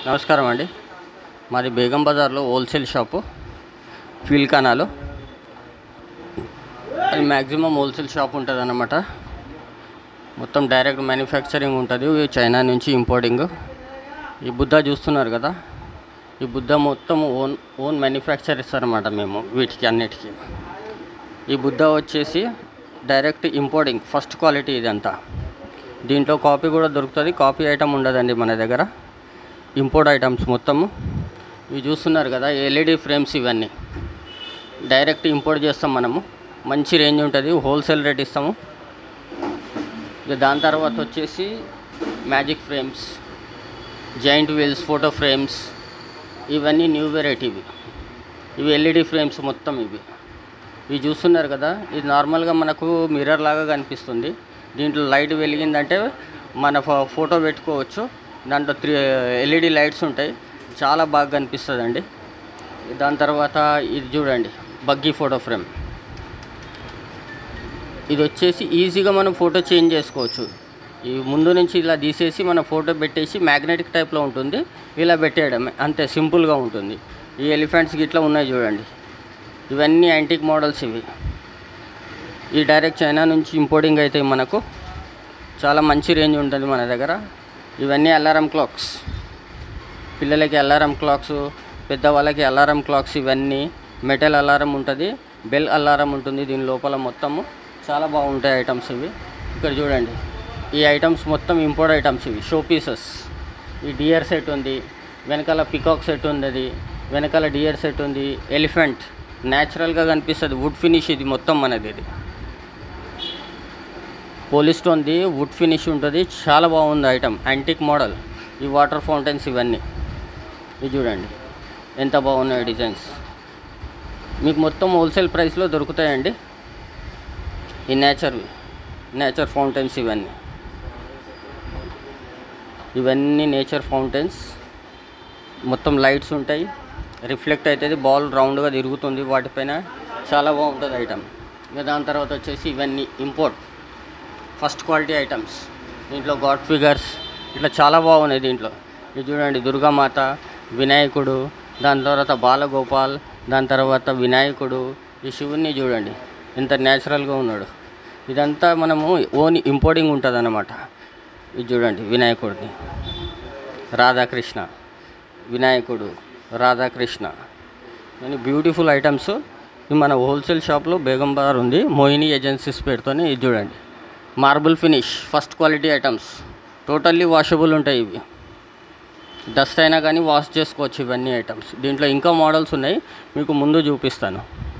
నమస్కారం అండి మాది బేగం బజార్లో హోల్సేల్ షాపు ఫీల్కానాలో అది మ్యాక్సిమం హోల్సేల్ షాప్ ఉంటుంది అన్నమాట మొత్తం డైరెక్ట్ మ్యానుఫ్యాక్చరింగ్ ఉంటుంది ఇవి చైనా నుంచి ఇంపోర్టింగ్ ఈ బుద్ధ చూస్తున్నారు కదా ఈ బుద్ధ మొత్తం ఓన్ ఓన్ మ్యానుఫ్యాక్చర్ ఇస్తారన్నమాట మేము వీటికి అన్నిటికీ ఈ బుద్ధ వచ్చేసి డైరెక్ట్ ఇంపోర్టింగ్ ఫస్ట్ క్వాలిటీ ఇదంతా దీంట్లో కాపీ కూడా దొరుకుతుంది కాపీ ఐటమ్ ఉండదండి మన దగ్గర ఇంపోర్ట్ ఐటమ్స్ మొత్తము ఇవి చూస్తున్నారు కదా ఎల్ఈడి ఫ్రేమ్స్ ఇవన్నీ డైరెక్ట్ ఇంపోర్ట్ చేస్తాం మనము మంచి రేంజ్ ఉంటుంది హోల్సేల్ రేట్ ఇస్తాము ఇక దాని తర్వాత వచ్చేసి magic frames joint wheels photo frames ఇవన్నీ న్యూ వెరైటీ ఇవి ఇవి ఎల్ఈడి ఫ్రేమ్స్ మొత్తం ఇవి ఇవి చూస్తున్నారు కదా ఇది నార్మల్గా మనకు మిర్రర్ లాగా కనిపిస్తుంది దీంట్లో లైట్ వెలిగిందంటే మన ఫో- ఫోటో పెట్టుకోవచ్చు దాంట్లో త్రీ ఎల్ఈడి లైట్స్ ఉంటాయి చాలా బాగా కనిపిస్తుంది అండి దాని తర్వాత ఇది చూడండి బగ్గీ ఫోటో ఫ్రేమ్ ఇది వచ్చేసి ఈజీగా మనం ఫోటో చేంజ్ చేసుకోవచ్చు ఈ ముందు నుంచి ఇలా తీసేసి మన ఫోటో పెట్టేసి మ్యాగ్నెటిక్ టైప్లో ఉంటుంది ఇలా పెట్టేయడమే అంతే సింపుల్గా ఉంటుంది ఈ ఎలిఫెంట్స్కి ఇట్లా ఉన్నాయి చూడండి ఇవన్నీ యాంటిక్ మోడల్స్ ఇవి ఈ డైరెక్ట్ చైనా నుంచి ఇంపోర్టింగ్ అయితే మనకు చాలా మంచి రేంజ్ ఉంటుంది మన దగ్గర ఇవన్నీ అలారం క్లాక్స్ పిల్లలకి అలారం క్లాక్స్ పెద్దవాళ్ళకి అలారం క్లాక్స్ ఇవన్నీ మెటల్ అలారం ఉంటుంది బెల్ అలారం ఉంటుంది దీని లోపల మొత్తము చాలా బాగుంటాయి ఐటమ్స్ ఇవి ఇక్కడ చూడండి ఈ ఐటమ్స్ మొత్తం ఇంపోర్ట్ ఐటమ్స్ ఇవి షో పీసెస్ ఈ డియర్ సెట్ ఉంది వెనకాల పికాక్ సెట్ ఉంది అది వెనకాల డియర్ సెట్ ఉంది ఎలిఫెంట్ న్యాచురల్గా కనిపిస్తుంది వుడ్ ఫినిష్ ఇది మొత్తం మనది ఇది పోలీస్ స్టోన్ది వుడ్ ఫినిష్ ఉంటుంది చాలా బాగుంది ఐటమ్ యాంటిక్ మోడల్ ఈ వాటర్ ఫౌంటైన్స్ ఇవన్నీ ఇది చూడండి ఎంత బాగున్నాయి డిజైన్స్ మీకు మొత్తం హోల్సేల్ ప్రైస్లో దొరుకుతాయండి ఈ నేచర్వి నేచర్ ఫౌంటైన్స్ ఇవన్నీ ఇవన్నీ నేచర్ ఫౌంటైన్స్ మొత్తం లైట్స్ ఉంటాయి రిఫ్లెక్ట్ అవుతుంది బాల్ రౌండ్గా తిరుగుతుంది వాటిపైన చాలా బాగుంటుంది ఐటమ్ ఇంకా దాని తర్వాత వచ్చేసి ఇవన్నీ ఇంపోర్ట్ ఫస్ట్ క్వాలిటీ ఐటమ్స్ దీంట్లో గాడ్ ఫిగర్స్ ఇట్లా చాలా బాగున్నాయి దీంట్లో ఇది చూడండి దుర్గామాత వినాయకుడు దాని తర్వాత బాలగోపాల్ దాని తర్వాత వినాయకుడు ఈ శివుణ్ణి చూడండి ఎంత న్యాచురల్గా ఉన్నాడు ఇదంతా మనము ఓన్ ఇంపోర్టింగ్ ఉంటుంది అన్నమాట ఇది చూడండి వినాయకుడిని రాధాకృష్ణ వినాయకుడు రాధాకృష్ణ అని బ్యూటిఫుల్ ఐటమ్స్ ఇది మన హోల్సేల్ షాప్లో బేగం బార్ ఉంది మోహిని ఏజెన్సీస్ పేరుతోని ఇది చూడండి marble finish first quality items totally washable ఉంటాయి ఇవి డస్ట్ అయినా కానీ వాష్ చేసుకోవచ్చు ఇవన్నీ ఐటమ్స్ దీంట్లో ఇంకా మోడల్స్ ఉన్నాయి మీకు ముందు చూపిస్తాను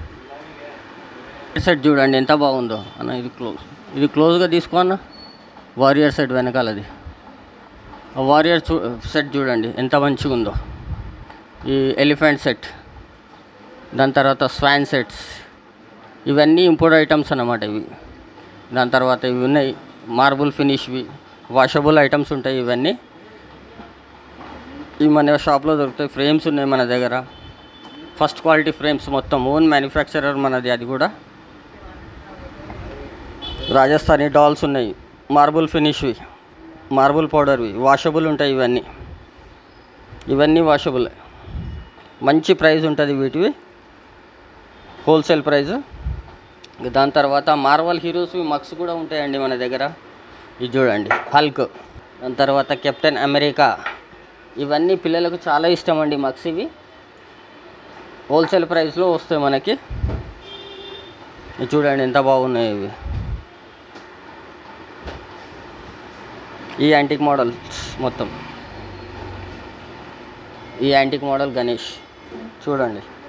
సెట్ చూడండి ఎంత బాగుందో అన్న ఇది క్లోజ్ ఇది క్లోజ్గా తీసుకో అన్న వారియర్ సెట్ వెనకాలది ఆ వారియర్ చూ సెట్ చూడండి ఎంత మంచిగా ఉందో ఈ ఎలిఫెంట్ సెట్ దాని తర్వాత స్వాన్ సెట్స్ ఇవన్నీ ఇంపోర్ట్ ఐటమ్స్ అన్నమాట ఇవి దాని తర్వాత ఇవి ఉన్నాయి మార్బుల్ ఫినిష్వి వాషబుల్ ఐటమ్స్ ఉంటాయి ఇవన్నీ ఇవి మన షాప్లో దొరుకుతాయి ఫ్రేమ్స్ ఉన్నాయి మన దగ్గర ఫస్ట్ క్వాలిటీ ఫ్రేమ్స్ మొత్తం ఓన్ మ్యానుఫ్యాక్చరర్ మనది అది కూడా రాజస్థానీ డాల్స్ ఉన్నాయి మార్బుల్ ఫినిష్వి మార్బుల్ పౌడర్వి వాషబుల్ ఉంటాయి ఇవన్నీ ఇవన్నీ వాషబుల్ మంచి ప్రైస్ ఉంటుంది వీటివి హోల్సేల్ ప్రైస్ ఇక దాని తర్వాత మార్వల్ హీరోస్వి మక్స్ కూడా ఉంటాయండి మన దగ్గర ఇది చూడండి హల్క్ దాని తర్వాత కెప్టెన్ అమెరికా ఇవన్నీ పిల్లలకు చాలా ఇష్టం అండి మక్స్ ఇవి హోల్సేల్ ప్రైస్లో వస్తాయి మనకి ఇది చూడండి ఎంత బాగున్నాయి ఇవి ఈ యాంటిక్ మోడల్స్ మొత్తం ఈ యాంటిక్ మోడల్ గణేష్ చూడండి